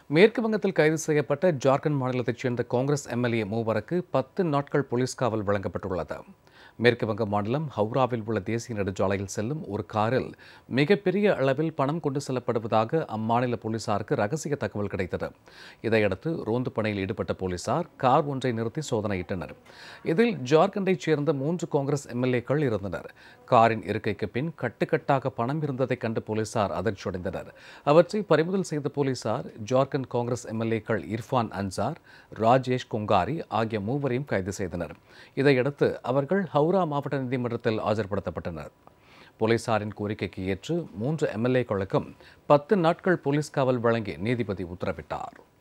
மேற்கு வங்கத்தில் கைது செய்யப்பட்ட ஜார்க்கண்ட் மாநிலத்தைச் சேர்ந்த காங்கிரஸ் எம்எல்ஏ மூவருக்கு பத்து நாட்கள் போலீஸ் காவல் வழங்கப்பட்டுள்ளது மேற்கு வங்க மாநிலம் ஹவுராவில் உள்ள தேசிய நெடுஞ்சாலையில் செல்லும் ஒரு காரில் மிகப்பெரிய அளவில் பணம் கொண்டு செல்லப்படுவதாக அம்மாநில போலீசாருக்கு ரகசிய தகவல் கிடைத்தது இதையடுத்து ரோந்து பணியில் ஈடுபட்ட போலீசார் கார் ஒன்றை நிறுத்தி சோதனையிட்டனர் இதில் ஜார்க்கண்டைச் சேர்ந்த மூன்று காங்கிரஸ் எம்எல்ஏக்கள் இருந்தனர் காரின் இருக்கைக்கு பின் கட்டுக்கட்டாக பணம் இருந்ததைக் கண்டு போலீசார் அதிர்ச்சியடைந்தனர் அவற்றை பறிமுதல் செய்த போலீசார் ஜார்க்கண்ட் காங்கிரஸ் எம்எல்ஏக்கள் இர்ஃபான் அன்சார் ராஜேஷ் கொங்காரி ஆகிய மூவரையும் கைது செய்தனர் இதையடுத்து அவர்கள் ஹவுரா மாவட்ட நீதிமன்றத்தில் ஆஜர்படுத்தப்பட்டனர் போலீசாரின் கோரிக்கைக்கு ஏற்று மூன்று எம்எல்ஏக்களுக்கும் பத்து நாட்கள் போலீஸ் காவல் வழங்கி நீதிபதி உத்தரவிட்டார்